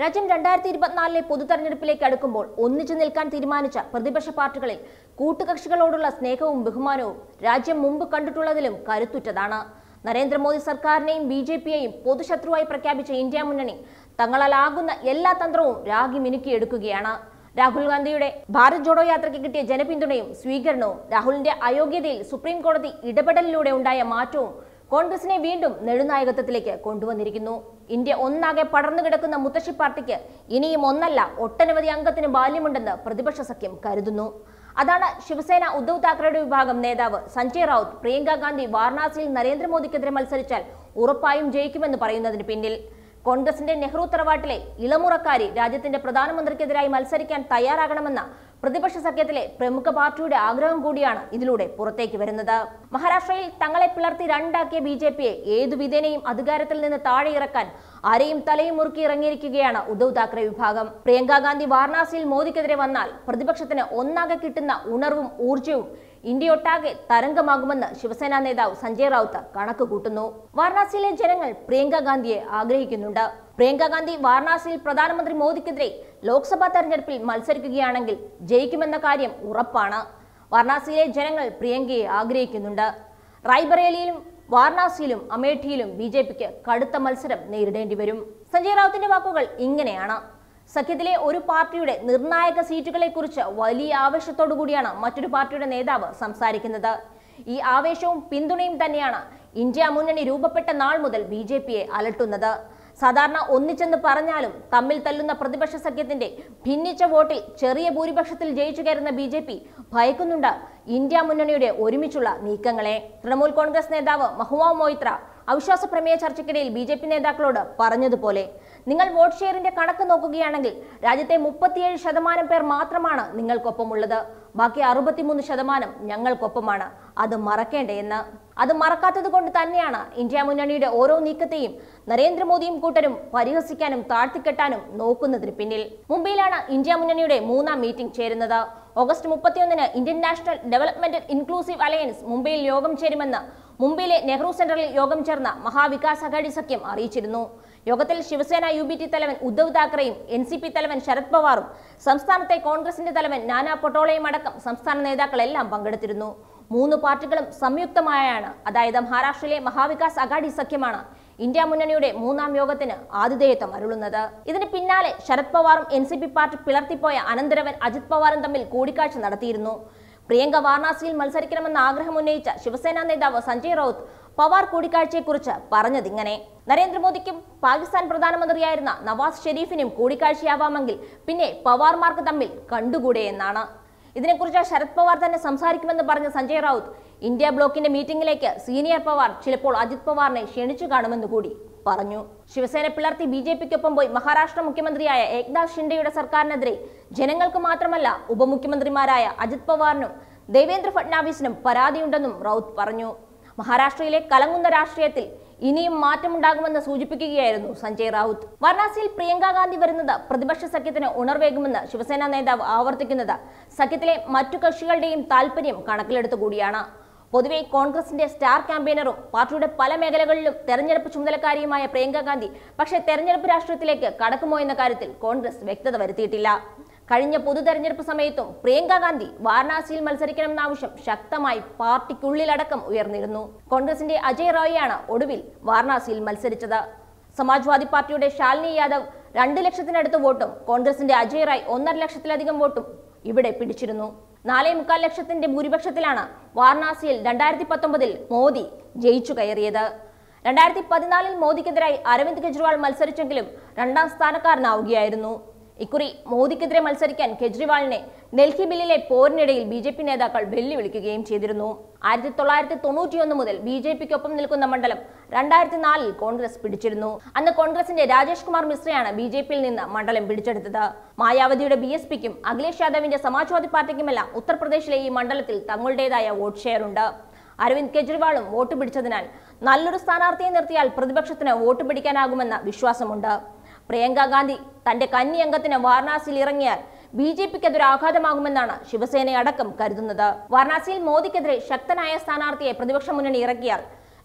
രാജ്യം രണ്ടായിരത്തി ഇരുപത്തിനാലിലെ പൊതുതെരഞ്ഞെടുപ്പിലേക്ക് അടുക്കുമ്പോൾ ഒന്നിച്ചു നിൽക്കാൻ തീരുമാനിച്ച പ്രതിപക്ഷ പാർട്ടികളിൽ കൂട്ടുകക്ഷികളോടുള്ള സ്നേഹവും ബഹുമാനവും രാജ്യം മുമ്പ് കണ്ടിട്ടുള്ളതിലും കരുത്തുറ്റതാണ് നരേന്ദ്രമോദി സർക്കാരിനെയും ബി ജെ പിയെയും പൊതുശത്രുവായി പ്രഖ്യാപിച്ച ഇന്ത്യ മുന്നണി തങ്ങളാലാകുന്ന എല്ലാ തന്ത്രവും രാഗി മിനുക്കിയെടുക്കുകയാണ് രാഹുൽ ഗാന്ധിയുടെ ഭാരത് ജോഡോ യാത്രയ്ക്ക് കിട്ടിയ ജനപിന്തുണയും സ്വീകരണവും രാഹുലിന്റെ അയോഗ്യതയിൽ സുപ്രീം കോടതി ഇടപെടലിലൂടെ ഉണ്ടായ മാറ്റവും കോൺഗ്രസിനെ വീണ്ടും നെടുനായകത്വത്തിലേക്ക് കൊണ്ടുവന്നിരിക്കുന്നു ഇന്ത്യ ഒന്നാകെ പടർന്നു കിടക്കുന്ന മുത്തശ്ശി പാർട്ടിക്ക് ഇനിയും ഒന്നല്ല ഒട്ടനവധി അംഗത്തിന് ബാല്യമുണ്ടെന്ന് പ്രതിപക്ഷ സഖ്യം കരുതുന്നു അതാണ് ശിവസേന ഉദ്ധവ് താക്കറെയുടെ വിഭാഗം നേതാവ് സഞ്ജയ് റൌത്ത് പ്രിയങ്ക ഗാന്ധി വാരണാസിയിൽ നരേന്ദ്രമോദിക്കെതിരെ മത്സരിച്ചാൽ ഉറപ്പായും ജയിക്കുമെന്ന് പറയുന്നതിന് പിന്നിൽ കോൺഗ്രസിന്റെ നെഹ്റു തറവാട്ടിലെ ഇളമുറക്കാരി രാജ്യത്തിന്റെ പ്രധാനമന്ത്രിക്കെതിരായി മത്സരിക്കാൻ തയ്യാറാകണമെന്ന പ്രതിപക്ഷ സഖ്യത്തിലെ പ്രമുഖ പാർട്ടിയുടെ ആഗ്രഹം കൂടിയാണ് ഇതിലൂടെ പുറത്തേക്ക് വരുന്നത് മഹാരാഷ്ട്രയിൽ തങ്ങളെ പിളർത്തി രണ്ടാക്കിയ ബി ജെ പിയെ ഏതു വിധേനയും അധികാരത്തിൽ നിന്ന് താഴെ ഇറക്കാൻ ആരെയും തലയും മുറുക്കി ഇറങ്ങിയിരിക്കുകയാണ് ഉദ്ധവ് താക്കറെ വിഭാഗം പ്രിയങ്ക ഗാന്ധി വാരണാസിയിൽ മോദിക്കെതിരെ വന്നാൽ പ്രതിപക്ഷത്തിന് ഒന്നാകെ കിട്ടുന്ന ഉണർവും ഊർജവും ഇന്ത്യയൊട്ടാകെ തരംഗമാകുമെന്ന് ശിവസേന നേതാവ് സഞ്ജയ് റൌത്ത് കണക്ക് കൂട്ടുന്നു വാരണാസിയിലെ ജനങ്ങൾ പ്രിയങ്ക ഗാന്ധിയെ ആഗ്രഹിക്കുന്നുണ്ട് പ്രിയങ്ക ഗാന്ധി വാരണാസിയിൽ പ്രധാനമന്ത്രി മോദിക്കെതിരെ ലോക്സഭാ തെരഞ്ഞെടുപ്പിൽ മത്സരിക്കുകയാണെങ്കിൽ ജയിക്കുമെന്ന കാര്യം ഉറപ്പാണ് വാരണാസിയിലെ ജനങ്ങൾ പ്രിയങ്കയെ ആഗ്രഹിക്കുന്നുണ്ട് റായ്ബറേലിയിലും വാരണാസിയിലും അമേഠിയിലും ബി ജെ പിക്ക് കടുത്ത മത്സരം നേരിടേണ്ടി വരും സഞ്ജയ് റാവുത്തിന്റെ വാക്കുകൾ ഇങ്ങനെയാണ് സഖ്യത്തിലെ ഒരു പാർട്ടിയുടെ നിർണായക സീറ്റുകളെ കുറിച്ച് വലിയ ആവേശത്തോടു കൂടിയാണ് മറ്റൊരു പാർട്ടിയുടെ നേതാവ് സംസാരിക്കുന്നത് ഈ ആവേശവും പിന്തുണയും തന്നെയാണ് ഇന്ത്യ മുന്നണി രൂപപ്പെട്ട നാൾ മുതൽ ബി ജെ പിയെ അലട്ടുന്നത് സാധാരണ ഒന്നിച്ചെന്ന് പറഞ്ഞാലും തമ്മിൽ തല്ലുന്ന പ്രതിപക്ഷ സഖ്യത്തിന്റെ ഭിന്നിച്ച വോട്ടിൽ ചെറിയ ഭൂരിപക്ഷത്തിൽ ജയിച്ചു കയറുന്ന ബി ജെ പി ഭയക്കുന്നുണ്ട് ഇന്ത്യ മുന്നണിയുടെ ഒരുമിച്ചുള്ള നീക്കങ്ങളെ തൃണമൂൽ കോൺഗ്രസ് നേതാവ് മഹുവ മൊയ്ത്ര അവിശ്വാസ പ്രമേയ ചർച്ചയ്ക്കിടയിൽ ബി ജെ പി നേതാക്കളോട് പറഞ്ഞതുപോലെ നിങ്ങൾ വോട്ട് ഷെയറിന്റെ കണക്ക് നോക്കുകയാണെങ്കിൽ രാജ്യത്തെ മുപ്പത്തിയേഴ് ശതമാനം പേർ മാത്രമാണ് നിങ്ങൾക്കൊപ്പമുള്ളത് ബാക്കി അറുപത്തിമൂന്ന് ശതമാനം ഞങ്ങൾക്കൊപ്പമാണ് അത് മറക്കേണ്ടയെന്ന് അത് മറക്കാത്തത് കൊണ്ട് തന്നെയാണ് ഇന്ത്യ മുന്നണിയുടെ ഓരോ നീക്കത്തെയും നരേന്ദ്രമോദിയും കൂട്ടരും പരിഹസിക്കാനും താഴ്ത്തിക്കെട്ടാനും നോക്കുന്നതിന് പിന്നിൽ മുംബൈയിലാണ് ഇന്ത്യ മുന്നണിയുടെ മൂന്നാം മീറ്റിംഗ് ചേരുന്നത് ഓഗസ്റ്റ് മുപ്പത്തിയൊന്നിന് Indian National Development Inclusive Alliance മുംബൈയിൽ യോഗം ചേരുമെന്ന് മുംബൈയിലെ നെഹ്റു സെന്ററിൽ യോഗം ചേർന്ന മഹാവികാസ് അഘാടി സഖ്യം അറിയിച്ചിരുന്നു യോഗത്തിൽ ശിവസേന യു ബി ടി തലവൻ ഉദ്ധവ് താക്കറെയും എൻ സി പി തലവൻ ശരത് പവാറും സംസ്ഥാനത്തെ കോൺഗ്രസിന്റെ തലവൻ നാനാ പട്ടോളയും അടക്കം സംസ്ഥാന നേതാക്കളെല്ലാം പങ്കെടുത്തിരുന്നു മൂന്ന് പാർട്ടികളും സംയുക്തമായാണ് അതായത് മഹാരാഷ്ട്രയിലെ മഹാവികാസ് അഘാടി സഖ്യമാണ് ഇന്ത്യ മുന്നണിയുടെ മൂന്നാം യോഗത്തിന് ആതിഥേയത്വം അരുളുന്നത് ഇതിന് പിന്നാലെ ശരത് പവാറും എൻ സി പി പാർട്ടി പിളർത്തിപ്പോയ അനന്തരവൻ അജിത് പവാറും തമ്മിൽ കൂടിക്കാഴ്ച നടത്തിയിരുന്നു പ്രിയങ്ക വാരണാസിയിൽ മത്സരിക്കണമെന്ന ആഗ്രഹം ഉന്നയിച്ച ശിവസേന നേതാവ് സഞ്ജയ് റൌത്ത് പവാർ കൂടിക്കാഴ്ചയെക്കുറിച്ച് പറഞ്ഞതിങ്ങനെ നരേന്ദ്രമോദിക്കും പാകിസ്ഥാൻ പ്രധാനമന്ത്രിയായിരുന്ന നവാസ് ഷെരീഫിനും കൂടിക്കാഴ്ചയാവാമെങ്കിൽ പിന്നെ പവാർമാർക്ക് തമ്മിൽ കണ്ടുകൂടെ എന്നാണ് ഇതിനെക്കുറിച്ച് ശരത് പവാർ തന്നെ സംസാരിക്കുമെന്ന് പറഞ്ഞ സഞ്ജയ് റൌത്ത് ഇന്ത്യ ബ്ലോക്കിന്റെ മീറ്റിംഗിലേക്ക് സീനിയർ പവാർ ചിലപ്പോൾ അജിത് പവാറിനെ ക്ഷണിച്ചു കാണുമെന്ന് കൂടി പറഞ്ഞു ശിവസേന പിളർത്തി ബി ജെ പിക്കൊപ്പം പോയി മഹാരാഷ്ട്ര മുഖ്യമന്ത്രിയായ ഏക്നാഥ് ഷിൻഡെയുടെ സർക്കാരിനെതിരെ ജനങ്ങൾക്ക് മാത്രമല്ല ഉപമുഖ്യമന്ത്രിമാരായ അജിത് പവാറിനും ദേവേന്ദ്ര ഫട്നാവിസിനും പരാതിയുണ്ടെന്നും റൌത്ത് പറഞ്ഞു മഹാരാഷ്ട്രയിലെ കലങ്ങുന്ന രാഷ്ട്രീയത്തിൽ ഇനിയും മാറ്റമുണ്ടാകുമെന്ന് സൂചിപ്പിക്കുകയായിരുന്നു സഞ്ജയ് റാവുത്ത് വാരണാസിയിൽ പ്രിയങ്ക ഗാന്ധി വരുന്നത് പ്രതിപക്ഷ സഖ്യത്തിന് ഉണർവേകുമെന്ന് ശിവസേന നേതാവ് ആവർത്തിക്കുന്നത് സഖ്യത്തിലെ മറ്റു കക്ഷികളുടെയും താൽപര്യം കണക്കിലെടുത്തു കൂടിയാണ് പൊതുവെ കോൺഗ്രസിന്റെ സ്റ്റാർ ക്യാമ്പയിനറും പാർട്ടിയുടെ പല മേഖലകളിലും തെരഞ്ഞെടുപ്പ് ചുമതലക്കാരിയുമായ പ്രിയങ്ക ഗാന്ധി പക്ഷേ തെരഞ്ഞെടുപ്പ് രാഷ്ട്രീയത്തിലേക്ക് കടക്കുമോ എന്ന കാര്യത്തിൽ കോൺഗ്രസ് വ്യക്തത വരുത്തിയിട്ടില്ല കഴിഞ്ഞ പൊതു തെരഞ്ഞെടുപ്പ് സമയത്തും പ്രിയങ്ക ഗാന്ധി വാരണാസിയിൽ മത്സരിക്കണമെന്ന ആവശ്യം ശക്തമായി പാർട്ടിക്കുള്ളിലടക്കം ഉയർന്നിരുന്നു കോൺഗ്രസിന്റെ അജയ് റോയിയാണ് ഒടുവിൽ വാരണാസിയിൽ മത്സരിച്ചത് സമാജ്വാദി പാർട്ടിയുടെ ശാലിനി യാദവ് രണ്ട് ലക്ഷത്തിനടുത്ത് വോട്ടും കോൺഗ്രസിന്റെ അജയ് റായ് ഒന്നര ലക്ഷത്തിലധികം വോട്ടും ഇവിടെ പിടിച്ചിരുന്നു നാലേ മുക്കാൽ ലക്ഷത്തിന്റെ ഭൂരിപക്ഷത്തിലാണ് വാരണാസിയിൽ രണ്ടായിരത്തി പത്തൊമ്പതിൽ മോദി ജയിച്ചു കയറിയത് രണ്ടായിരത്തി പതിനാലിൽ മോദിക്കെതിരായി അരവിന്ദ് കെജ്രിവാൾ മത്സരിച്ചെങ്കിലും രണ്ടാം സ്ഥാനക്കാരനാവുകയായിരുന്നു ഇക്കുറി മോദിക്കെതിരെ മത്സരിക്കാൻ കെജ്രിവാളിനെ ഡൽഹി ബില്ലിലെ പോരിനിടയിൽ ബി ജെ പി നേതാക്കൾ വെല്ലുവിളിക്കുകയും ചെയ്തിരുന്നു ആയിരത്തി തൊള്ളായിരത്തി തൊണ്ണൂറ്റിയൊന്ന് മുതൽ ബി ജെ പിക്കൊപ്പം നിൽക്കുന്ന മണ്ഡലം രണ്ടായിരത്തി നാലിൽ കോൺഗ്രസ് പിടിച്ചിരുന്നു അന്ന് കോൺഗ്രസിന്റെ രാജേഷ് കുമാർ മിശ്രയാണ് ബി ജെ പിയിൽ നിന്ന് മണ്ഡലം പിടിച്ചെടുത്തത് മായാവതിയുടെ ബി എസ് പിക്കും അഖിലേഷ് യാദവിന്റെ സമാജ്വാദി പാർട്ടിക്കുമെല്ലാം ഉത്തർപ്രദേശിലെ ഈ മണ്ഡലത്തിൽ തങ്ങളുടേതായ വോട്ട് ഷെയർ ഉണ്ട് അരവിന്ദ് കെജ്രിവാളും വോട്ട് പിടിച്ചതിനാൽ നല്ലൊരു സ്ഥാനാർത്ഥിയെ നിർത്തിയാൽ പ്രതിപക്ഷത്തിന് വോട്ട് പിടിക്കാനാകുമെന്ന വിശ്വാസമുണ്ട് പ്രിയങ്ക ഗാന്ധി തന്റെ കന്നി അംഗത്തിന് വാരണാസിയിൽ ഇറങ്ങിയാൽ ബി ജെ പിക്ക് അതൊരു ആഘാതമാകുമെന്നാണ് ശിവസേന അടക്കം കരുതുന്നത് വാരണാസിയിൽ മോദിക്കെതിരെ ശക്തനായ സ്ഥാനാർത്ഥിയെ പ്രതിപക്ഷ മുന്നണി ഇറക്കിയാൽ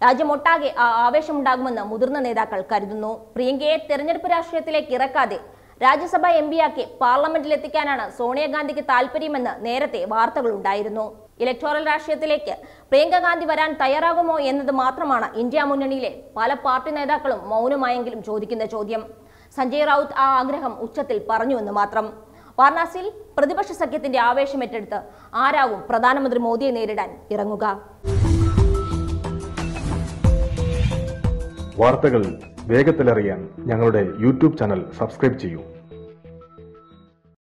രാജ്യമൊട്ടാകെ ആ ആവേശമുണ്ടാകുമെന്ന് മുതിർന്ന നേതാക്കൾ കരുതുന്നു പ്രിയങ്കയെ തെരഞ്ഞെടുപ്പ് രാഷ്ട്രീയത്തിലേക്ക് ഇറക്കാതെ രാജ്യസഭ എം പിയാക്കി പാർലമെന്റിൽ എത്തിക്കാനാണ് സോണിയാഗാന്ധിക്ക് താല്പര്യമെന്ന് നേരത്തെ വാർത്തകളുണ്ടായിരുന്നു ഇലക്ടോറൽ രാഷ്ട്രീയത്തിലേക്ക് പ്രിയങ്ക ഗാന്ധി വരാൻ തയ്യാറാകുമോ എന്നത് മാത്രമാണ് ഇന്ത്യ മുന്നണിയിലെ പല പാർട്ടി നേതാക്കളും മൗനമായെങ്കിലും ചോദിക്കുന്ന ചോദ്യം സഞ്ജയ് റൌത്ത് ആ ആഗ്രഹം ഉച്ചത്തിൽ പറഞ്ഞുവെന്ന് മാത്രം വാരണാസിയിൽ പ്രതിപക്ഷ സഖ്യത്തിന്റെ ആവേശം ഏറ്റെടുത്ത് ആരാവും പ്രധാനമന്ത്രി മോദിയെ നേരിടാൻ ഇറങ്ങുക വാർത്തകൾ വേഗത്തിലറിയാൻ ഞങ്ങളുടെ യൂട്യൂബ് ചാനൽ സബ്സ്ക്രൈബ് ചെയ്യൂ